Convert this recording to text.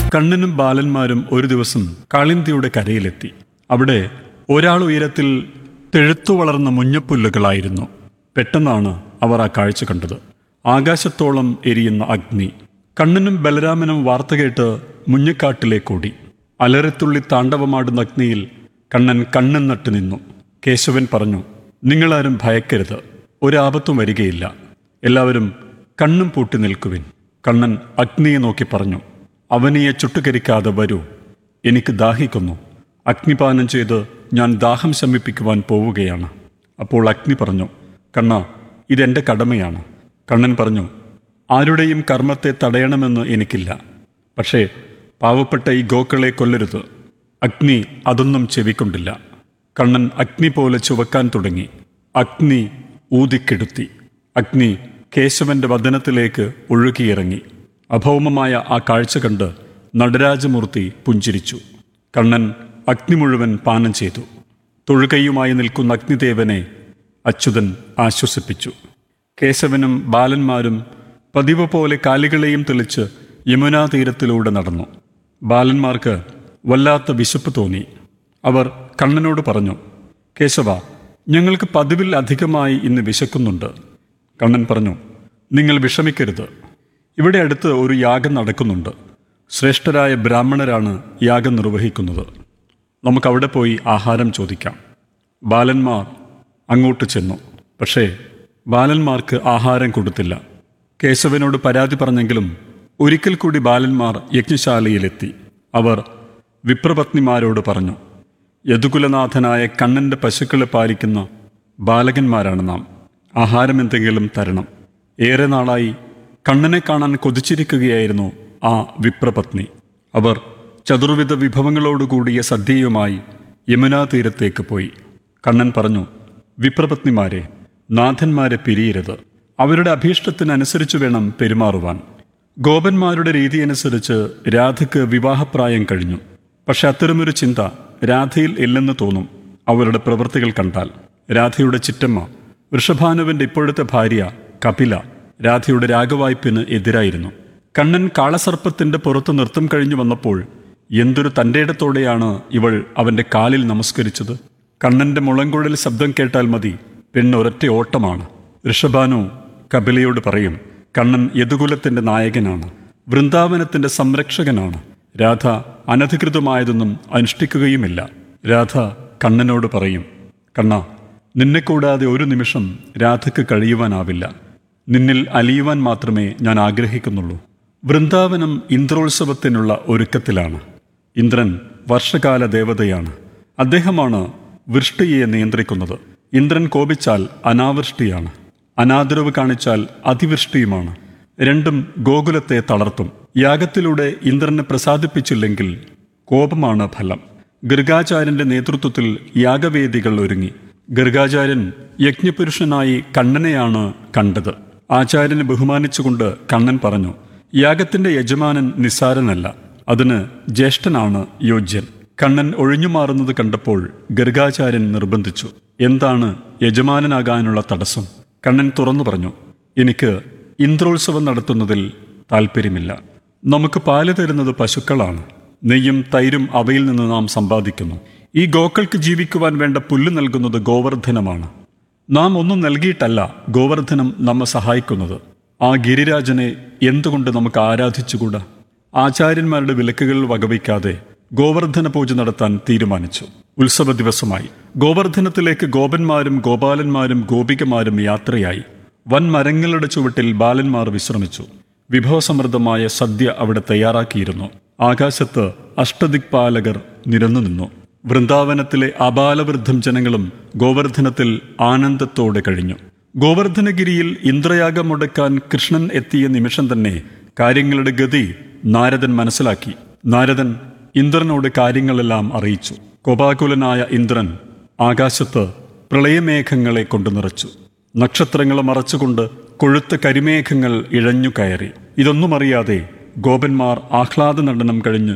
കണ്ണനും ബാലന്മാരും ഒരു ദിവസം കാളിന്തിയുടെ കരയിലെത്തി അവിടെ ഒരാൾ ഉയരത്തിൽ തെഴുത്തു വളർന്ന മുഞ്ഞപ്പുല്ലുകളായിരുന്നു പെട്ടെന്നാണ് അവർ ആ കാഴ്ച കണ്ടത് ആകാശത്തോളം എരിയുന്ന അഗ്നി കണ്ണനും ബലരാമനും വാർത്ത കേട്ട് മുഞ്ഞക്കാട്ടിലേക്കോടി അലറിത്തുള്ളി താണ്ഡവമാടുന്ന അഗ്നിയിൽ കണ്ണൻ കണ്ണൻ നട്ട് നിന്നു കേശവൻ പറഞ്ഞു നിങ്ങളാരും ഭയക്കരുത് ഒരാപത്തും വരികയില്ല എല്ലാവരും കണ്ണും പൂട്ടി നിൽക്കുവിൻ കണ്ണൻ അഗ്നിയെ നോക്കി പറഞ്ഞു അവനിയെ ചുട്ടുകരിക്കാതെ വരൂ എനിക്ക് ദാഹിക്കുന്നു അഗ്നിപാനം ചെയ്ത് ഞാൻ ദാഹം ശമിപ്പിക്കുവാൻ പോവുകയാണ് അപ്പോൾ അഗ്നി പറഞ്ഞു കണ്ണ ഇതെന്റെ കടമയാണ് കണ്ണൻ പറഞ്ഞു ആരുടെയും കർമ്മത്തെ തടയണമെന്ന് എനിക്കില്ല പക്ഷേ പാവപ്പെട്ട ഈ ഗോക്കളെ കൊല്ലരുത് അഗ്നി അതൊന്നും ചെവിക്കൊണ്ടില്ല കണ്ണൻ അഗ്നി പോലെ ചുവക്കാൻ തുടങ്ങി അഗ്നി ഊതിക്കെടുത്തി അഗ്നി കേശവന്റെ വദനത്തിലേക്ക് ഒഴുകിയിറങ്ങി അഭൗമമായ ആ കാഴ്ച കണ്ട് നടരാജമൂർത്തി പുഞ്ചിരിച്ചു കണ്ണൻ അഗ്നി മുഴുവൻ പാനം ചെയ്തു തൊഴുകയുമായി നിൽക്കുന്ന അഗ്നിദേവനെ അച്യുതൻ ആശ്വസിപ്പിച്ചു കേശവനും ബാലന്മാരും പതിവ് പോലെ കാലികളെയും തെളിച്ച് യമുനാ തീരത്തിലൂടെ നടന്നു ബാലന്മാർക്ക് വല്ലാത്ത വിശപ്പ് തോന്നി അവർ കണ്ണനോട് പറഞ്ഞു കേശവ ഞങ്ങൾക്ക് പതിവിൽ അധികമായി ഇന്ന് വിശക്കുന്നുണ്ട് കണ്ണൻ പറഞ്ഞു നിങ്ങൾ വിഷമിക്കരുത് ഇവിടെ അടുത്ത് ഒരു യാഗം നടക്കുന്നുണ്ട് ശ്രേഷ്ഠരായ ബ്രാഹ്മണരാണ് യാഗം നിർവഹിക്കുന്നത് നമുക്കവിടെ പോയി ആഹാരം ചോദിക്കാം ബാലന്മാർ അങ്ങോട്ട് ചെന്നു പക്ഷേ ബാലന്മാർക്ക് ആഹാരം കൊടുത്തില്ല കേശവനോട് പരാതി പറഞ്ഞെങ്കിലും ഒരിക്കൽ കൂടി ബാലന്മാർ യജ്ഞശാലയിലെത്തി അവർ വിപ്രപത്നിമാരോട് പറഞ്ഞു യദുകുലനാഥനായ കണ്ണന്റെ പശുക്കളെ പാലിക്കുന്ന ബാലകന്മാരാണ് നാം ആഹാരം എന്തെങ്കിലും തരണം ഏറെ നാളായി കണ്ണനെ കാണാൻ കൊതിച്ചിരിക്കുകയായിരുന്നു ആ വിപ്രപത്നി അവർ ചതുർവിധ വിഭവങ്ങളോടുകൂടിയ സദ്യയുമായി യമുനാ തീരത്തേക്ക് പോയി കണ്ണൻ പറഞ്ഞു വിപ്രപത്നിമാരെ നാഥന്മാരെ പിരിയരുത് അവരുടെ അഭീഷ്ടത്തിനനുസരിച്ച് വേണം പെരുമാറുവാൻ ഗോപന്മാരുടെ രീതിയനുസരിച്ച് രാധയ്ക്ക് വിവാഹപ്രായം കഴിഞ്ഞു പക്ഷെ അത്തരമൊരു ചിന്ത രാധയിൽ ഇല്ലെന്ന് തോന്നും അവരുടെ പ്രവൃത്തികൾ കണ്ടാൽ രാധയുടെ ചിറ്റമ്മ വൃഷഭാനുവിന്റെ ഇപ്പോഴത്തെ ഭാര്യ കപില രാധയുടെ രാഗവായ്പിന് എതിരായിരുന്നു കണ്ണൻ കാളസർപ്പത്തിന്റെ പുറത്ത് നൃത്തം കഴിഞ്ഞു വന്നപ്പോൾ എന്തൊരു തന്റേടത്തോടെയാണ് ഇവൾ അവന്റെ കാലിൽ നമസ്കരിച്ചത് കണ്ണന്റെ മുളങ്കുഴൽ ശബ്ദം കേട്ടാൽ മതി പെണ്ണ് ഒരൊറ്റ ഓട്ടമാണ് ഋഷഭാനു കപിലയോട് പറയും കണ്ണൻ യദുകുലത്തിന്റെ നായകനാണ് വൃന്ദാവനത്തിന്റെ സംരക്ഷകനാണ് രാധ അനധികൃതമായതൊന്നും അനുഷ്ഠിക്കുകയുമില്ല രാധ കണ്ണനോട് പറയും കണ്ണ നിന്നെ കൂടാതെ ഒരു നിമിഷം രാധയ്ക്ക് കഴിയുവാനാവില്ല നിന്നിൽ അലിയുവാൻ മാത്രമേ ഞാൻ ആഗ്രഹിക്കുന്നുള്ളൂ വൃന്ദാവനം ഇന്ദ്രോത്സവത്തിനുള്ള ഒരുക്കത്തിലാണ് ഇന്ദ്രൻ വർഷകാല ദേവതയാണ് അദ്ദേഹമാണ് വൃഷ്ടിയെ നിയന്ത്രിക്കുന്നത് ഇന്ദ്രൻ കോപിച്ചാൽ അനാവൃഷ്ടിയാണ് അനാദരവ് കാണിച്ചാൽ അതിവൃഷ്ടിയുമാണ് രണ്ടും ഗോകുലത്തെ തളർത്തും യാഗത്തിലൂടെ ഇന്ദ്രനെ പ്രസാദിപ്പിച്ചില്ലെങ്കിൽ കോപമാണ് ഫലം ഗർഗാചാര്യന്റെ നേതൃത്വത്തിൽ യാഗവേദികൾ ഒരുങ്ങി ഗർഗാചാര്യൻ യജ്ഞപുരുഷനായി കണ്ണനെയാണ് കണ്ടത് ആചാര്യനെ ബഹുമാനിച്ചുകൊണ്ട് കണ്ണൻ പറഞ്ഞു യാഗത്തിന്റെ യജമാനൻ നിസ്സാരനല്ല അതിന് ജ്യേഷ്ഠനാണ് യോജ്യൻ കണ്ണൻ ഒഴിഞ്ഞുമാറുന്നത് കണ്ടപ്പോൾ ഗർഗാചാര്യൻ നിർബന്ധിച്ചു എന്താണ് യജമാനനാകാനുള്ള തടസ്സം കണ്ണൻ തുറന്നു പറഞ്ഞു എനിക്ക് ഇന്ദ്രോത്സവം നടത്തുന്നതിൽ താല്പര്യമില്ല നമുക്ക് പാല് തരുന്നത് പശുക്കളാണ് നെയ്യും തൈരും അവയിൽ നിന്ന് നാം സമ്പാദിക്കുന്നു ഈ ഗോക്കൾക്ക് ജീവിക്കുവാൻ വേണ്ട പുല്ല് നൽകുന്നത് ഗോവർദ്ധനമാണ് നാം ഒന്നും നൽകിയിട്ടല്ല ഗോവർദ്ധനം നമ്മെ സഹായിക്കുന്നത് ആ ഗിരിരാജനെ എന്തുകൊണ്ട് നമുക്ക് ആരാധിച്ചുകൂടാ ആചാര്യന്മാരുടെ വിലക്കുകൾ വകവയ്ക്കാതെ ഗോവർദ്ധന പൂജ നടത്താൻ തീരുമാനിച്ചു ഉത്സവ ദിവസമായി ഗോവർദ്ധനത്തിലേക്ക് ഗോപന്മാരും ഗോപാലന്മാരും ഗോപികമാരും യാത്രയായി വൻ മരങ്ങളുടെ ചുവട്ടിൽ ബാലന്മാർ വിശ്രമിച്ചു വിഭവസമൃദ്ധമായ സദ്യ അവിടെ തയ്യാറാക്കിയിരുന്നു ആകാശത്ത് അഷ്ടദിക്പാലകർ നിരന്നു നിന്നു വൃന്ദാവനത്തിലെ അപാലവൃദ്ധം ജനങ്ങളും ഗോവർദ്ധനത്തിൽ ആനന്ദത്തോടെ കഴിഞ്ഞു ഗോവർദ്ധനഗിരിയിൽ ഇന്ദ്രയാഗം മുടക്കാൻ കൃഷ്ണൻ എത്തിയ നിമിഷം തന്നെ കാര്യങ്ങളുടെ ഗതി നാരദൻ മനസ്സിലാക്കി നാരദൻ ഇന്ദ്രനോട് കാര്യങ്ങളെല്ലാം അറിയിച്ചു കോപാകുലനായ ഇന്ദ്രൻ ആകാശത്ത് പ്രളയമേഘങ്ങളെ കൊണ്ടു നിറച്ചു നക്ഷത്രങ്ങളെ മറച്ചുകൊണ്ട് കൊഴുത്ത കരിമേഘങ്ങൾ ഇഴഞ്ഞു കയറി ഇതൊന്നും അറിയാതെ ഗോപന്മാർ ആഹ്ലാദ നടനം കഴിഞ്ഞ്